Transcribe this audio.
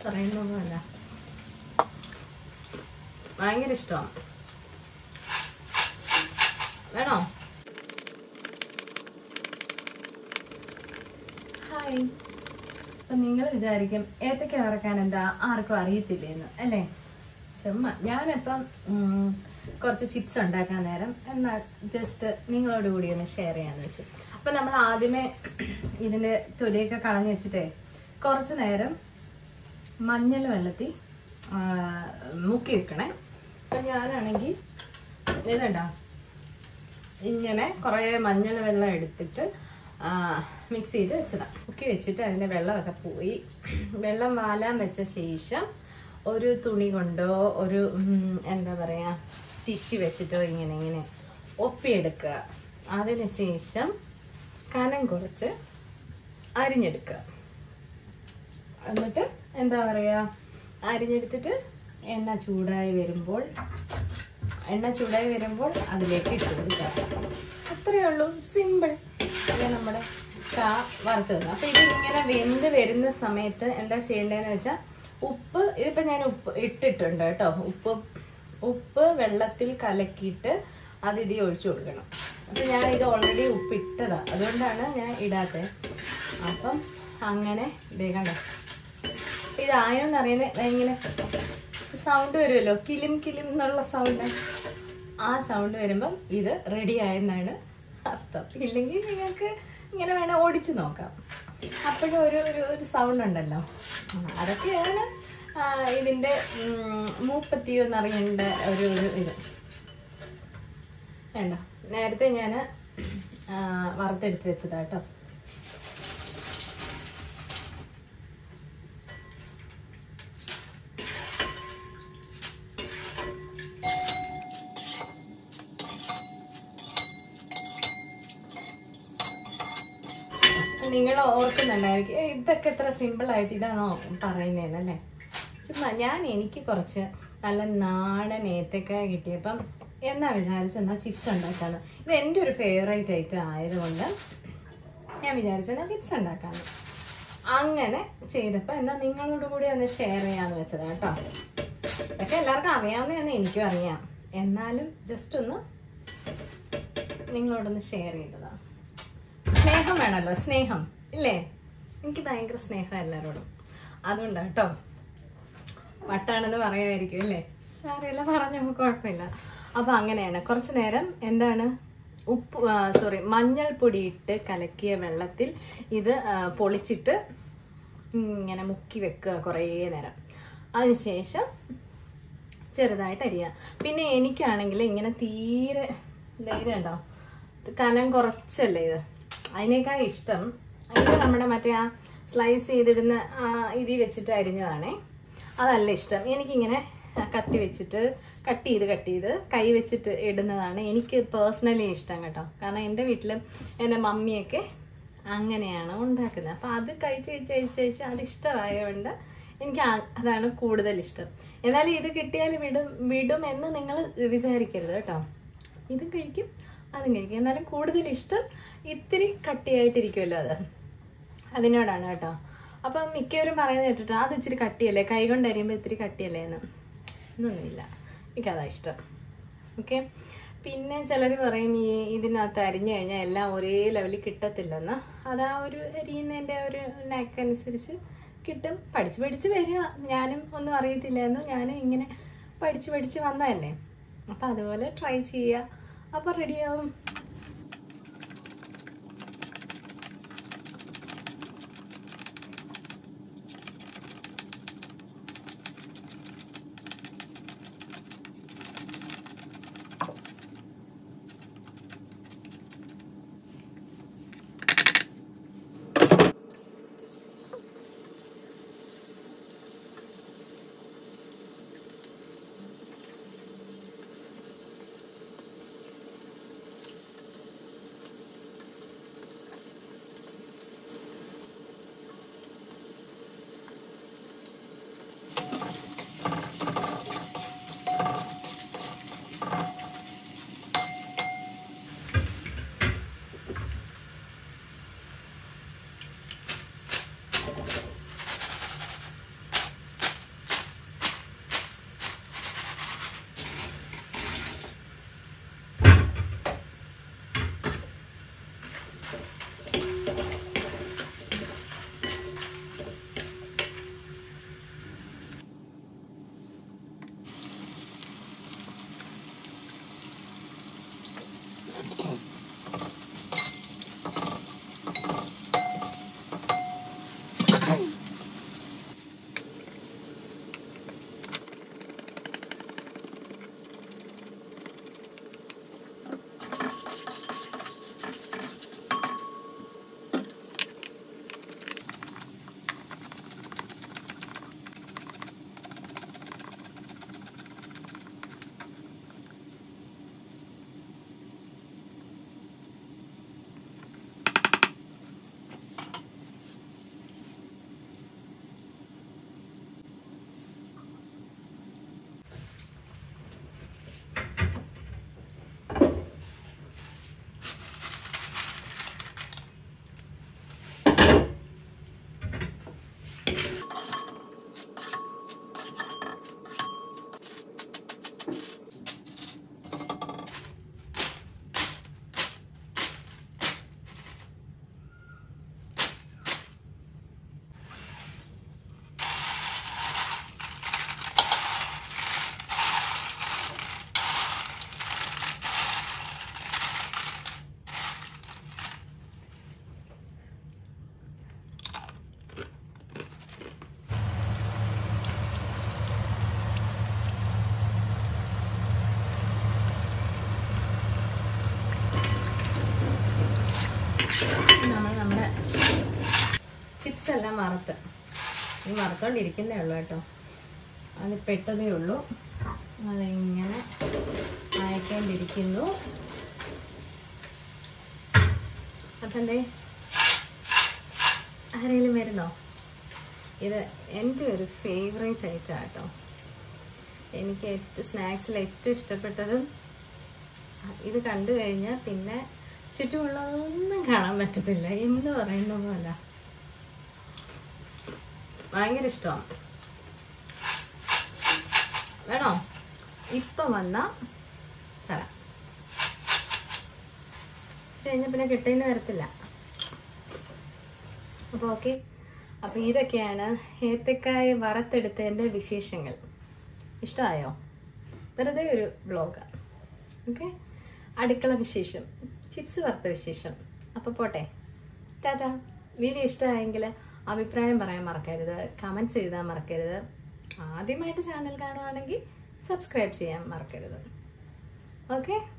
പറയുന്നൊന്നുമല്ല ഭയങ്കര ഇഷ്ടമാണ് വേണോ ഹായ് അപ്പൊ നിങ്ങൾ വിചാരിക്കും ഏത്തക്ക വറക്കാൻ എന്താ ആർക്കും അറിയത്തില്ലേന്ന് അല്ലേ ചുമ്മാ ഞാനിപ്പം ഉം, കുറച്ച് ചിപ്സ് ഉണ്ടാക്കാൻ നേരം എന്നാൽ ജസ്റ്റ് നിങ്ങളോട് കൂടി ഒന്ന് ഷെയർ ചെയ്യാന്ന് വെച്ചു അപ്പൊ നമ്മൾ ആദ്യമേ ഇതിന്റെ തൊലിയൊക്കെ കളഞ്ഞു വെച്ചിട്ടേ കുറച്ച് നേരം മഞ്ഞൾ വെള്ളത്തിൽ ആ, മുക്കി വെക്കണേ അപ്പൊ ഞാനാണെങ്കിൽ ഇതുണ്ടോ ഇങ്ങനെ കുറേ മഞ്ഞൾ വെള്ളം എടുത്തിട്ട് മിക്സ് ചെയ്ത് വെച്ചതാണ് മുക്കി വെച്ചിട്ട് അതിൻ്റെ വെള്ളമൊക്കെ പോയി വെള്ളം വാലാൻ വെച്ച ശേഷം ഒരു തുണി കൊണ്ടോ ഒരു ഉം, എന്താ പറയുക ടിഷ്യൂ വെച്ചിട്ടോ ഇങ്ങനെ ഇങ്ങനെ ഒപ്പിയെടുക്കുക അതിന് ശേഷം കനം കുറച്ച് അരിഞ്ഞെടുക്കുക എന്നിട്ട് എന്താ പറയുക അരിഞ്ഞെടുത്തിട്ട് എണ്ണ ചൂടായി വരുമ്പോൾ എണ്ണ ചൂടായി വരുമ്പോൾ അതിലേക്ക് ഇട്ട് കൊടുക്കുക അത്രയേ ഉള്ളൂ സിമ്പിൾ അങ്ങനെ നമ്മുടെ കാ വറുത്ത് വന്നു അപ്പോൾ ഇത് ഇങ്ങനെ വെന്ത് വരുന്ന സമയത്ത് എന്താ ചെയ്യേണ്ടതെന്ന് വെച്ചാൽ ഉപ്പ് ഇതിപ്പോൾ ഞാൻ ഉപ്പ് ഇട്ടിട്ടുണ്ട് കേട്ടോ ഉപ്പ് ഉപ്പ് വെള്ളത്തിൽ കലക്കിയിട്ട് അത് ഇതിൽ ഒഴിച്ചു കൊടുക്കണം അപ്പം ഞാൻ ഇത് ഓൾറെഡി ഉപ്പ് ഇട്ടതാണ് അതുകൊണ്ടാണ് ഞാൻ ഇടാത്തത് അപ്പം അങ്ങനെ ഇതേ കണ്ടോ ഇതായോന്ന് അറിയുന്നത് ഇങ്ങനെ സൗണ്ട് വരുമല്ലോ കിലിം കിലിം എന്നുള്ള സൗണ്ട് ആ സൗണ്ട് വരുമ്പം ഇത് റെഡി ആയെന്നാണ് അർത്ഥം ഇല്ലെങ്കിൽ നിങ്ങൾക്ക് ഇങ്ങനെ വേണേൽ ഓടിച്ചു നോക്കാം അപ്പോഴും ഒരു ഒരു ഒരു സൗണ്ട് ഉണ്ടല്ലോ ആ, അതൊക്കെയാണ് ആ, ഇതിൻ്റെ ഉം, മൂപ്പത്തിയോ എന്നറിയേണ്ട ഒരു ഒരു ഇത് വേണ്ട നേരത്തെ ഞാൻ വറുത്തെടുത്ത് വെച്ചതാട്ടോ നിങ്ങൾ ഓർക്കുന്നുണ്ടായിരിക്കും "ഏയ്, ഇതൊക്കെ എത്ര സിമ്പിൾ ആയിട്ട് ഇതാണോ പറയുന്നതെന്നല്ലേ ചുമ്മാ ഞാൻ എനിക്ക് കുറച്ച് നല്ല നാടൻ ഏത്തക്ക കിട്ടിയപ്പം എന്നാ വിചാരിച്ചെന്നാ ചിപ്സ് ഉണ്ടാക്കാന്ന് ഇത് എൻ്റെ ഒരു ഫേവറേറ്റ് ഐറ്റം ആയതുകൊണ്ട് ഞാൻ വിചാരിച്ചെന്നാ ചിപ്സ് ഉണ്ടാക്കാന്ന് അങ്ങനെ ചെയ്തപ്പോൾ എന്നാ നിങ്ങളോട് കൂടി ഒന്ന് ഷെയർ ചെയ്യാന്ന് വെച്ചത് കേട്ടോ ഇതൊക്കെ എല്ലാവർക്കും അറിയാവുന്നതാണ് എനിക്കും അറിയാം എന്നാലും ജസ്റ്റ് ഒന്ന് നിങ്ങളോടൊന്ന് ഷെയർ ചെയ്തതാണ് സ്നേഹം വേണമല്ലോ സ്നേഹം ഇല്ലേ എനിക്ക് ഭയങ്കര സ്നേഹം എല്ലാവരോടും അതുകൊണ്ടാണ് കേട്ടോ വട്ടാണെന്ന് പറയുമായിരിക്കും അല്ലേ സാരമില്ല പറഞ്ഞു കുഴപ്പമില്ല അപ്പോൾ അങ്ങനെയാണ് കുറച്ച് നേരം എന്താണ് ഉപ്പ് സോറി മഞ്ഞൾപ്പൊടി ഇട്ട് കലക്കിയ വെള്ളത്തിൽ ഇത് ആ, പൊളിച്ചിട്ട് ഇങ്ങനെ മുക്കി വെക്കുക കുറേ നേരം അതിനുശേഷം ചെറുതായിട്ട് അരിയുക പിന്നെ എനിക്കാണെങ്കിൽ ഇങ്ങനെ തീരെ ദേ ഇത് കണ്ടോ ഇത് കനം കുറച്ചല്ലേ ഇത് അതിനേക്കാൾ ഇഷ്ടം ഇത് നമ്മുടെ മറ്റേ ആ സ്ലൈസ് ചെയ്തിടുന്ന ആ ഇതിൽ വെച്ചിട്ട് അരിഞ്ഞതാണേ അതല്ല ഇഷ്ടം എനിക്കിങ്ങനെ കത്തി വെച്ചിട്ട് കട്ട് ചെയ്ത് കട്ട് ചെയ്ത് കൈ വെച്ചിട്ട് ഇടുന്നതാണ് എനിക്ക് പേഴ്സണലി ഇഷ്ടം കേട്ടോ കാരണം എൻ്റെ വീട്ടിലും എൻ്റെ മമ്മിയൊക്കെ അങ്ങനെയാണ് ഉണ്ടാക്കുന്നത് അപ്പോൾ അത് കഴിച്ച് കഴിച്ച് കഴിച്ച് കഴിച്ച് അത് ഇഷ്ടമായതുകൊണ്ട് എനിക്ക് ആ- അതാണ് കൂടുതൽ ഇഷ്ടം എന്നാലും ഇത് കിട്ടിയാൽ വിടും വിടും എന്ന് നിങ്ങൾ വിചാരിക്കരുത് കേട്ടോ ഇതും കഴിക്കും അതും കഴിക്കും എന്നാലും കൂടുതൽ ഇഷ്ടം ഇത്തിരി കട്ടിയായിട്ടിരിക്കുമല്ലോ അത് അതിനോടാണ് കേട്ടോ അപ്പം മിക്കവരും പറയുന്നത് കേട്ടിട്ട് അത് ഇച്ചിരി കട്ടിയല്ലേ കൈ കൊണ്ട് അരിയുമ്പോൾ ഇത്തിരി കട്ടിയല്ലേ എന്ന് എന്നൊന്നുമില്ല എനിക്കതാ ഇഷ്ടം ഓക്കെ പിന്നെ ചിലർ പറയും ഈ ഇതിനകത്ത് അരിഞ്ഞു കഴിഞ്ഞാൽ എല്ലാം ഒരേ ലെവലിൽ കിട്ടത്തില്ലെന്ന് അത് ആ ഒരു അരിയുന്നതിൻ്റെ ഒരു നാക്ക് അനുസരിച്ച് കിട്ടും പഠിച്ച് പഠിച്ച് വരിക ഞാനും ഒന്നും അറിയത്തില്ലായിരുന്നു ഞാനും ഇങ്ങനെ പഠിച്ച് പഠിച്ച് വന്നതല്ലേ അപ്പം അതുപോലെ ട്രൈ ചെയ്യുക അപ്പോൾ റെഡിയാവും നമ്മൾ നമ്മുടെ ചിപ്സ് എല്ലാം വറുത്ത് ഈ വറുത്തോണ്ടിരിക്കുന്നേ ഉള്ളൂ കേട്ടോ അത് പെട്ടതേ ഉള്ളൂ അതിങ്ങനെ അയക്കേണ്ടിയിരിക്കുന്നു അപ്പം എന്തേ ആരെങ്കിലും വരുന്നോ ഇത് എൻ്റെ ഒരു ഫേവറേറ്റ് ഐറ്റം കേട്ടോ എനിക്ക് ഏറ്റവും സ്നാക്സിൽ ഏറ്റവും ഇഷ്ടപ്പെട്ടതും ഇത് കണ്ടു കഴിഞ്ഞാൽ പിന്നെ ചുറ്റുമുള്ളതൊന്നും കാണാൻ പറ്റത്തില്ല എന്ന് പറയുന്ന പോലെ ഭയങ്കര ഇഷ്ടമാണ് വേണോ ഇപ്പൊ വന്ന ചല ഇച്ചിരി കഴിഞ്ഞാൽ പിന്നെ കിട്ടേന്ന് വരത്തില്ല അപ്പോൾ ഓക്കെ അപ്പോൾ ഇതൊക്കെയാണ് ഏത്തക്കായ വറുത്തെടുത്തതിൻ്റെ വിശേഷങ്ങൾ ഇഷ്ടമായോ വെറുതെ ഒരു വ്ളോഗ് ഓക്കെ അടുക്കള വിശേഷം ചിപ്സ് വറുത്ത വിശേഷം അപ്പോൾ പോട്ടെ ടാറ്റാ വീഡിയോ ഇഷ്ടമായെങ്കിൽ അഭിപ്രായം പറയാൻ മറക്കരുത് കമൻറ്റ്സ് എഴുതാൻ മറക്കരുത് ആദ്യമായിട്ട് ചാനൽ കാണുവാണെങ്കിൽ സബ്സ്ക്രൈബ് ചെയ്യാൻ മറക്കരുത് ഓക്കെ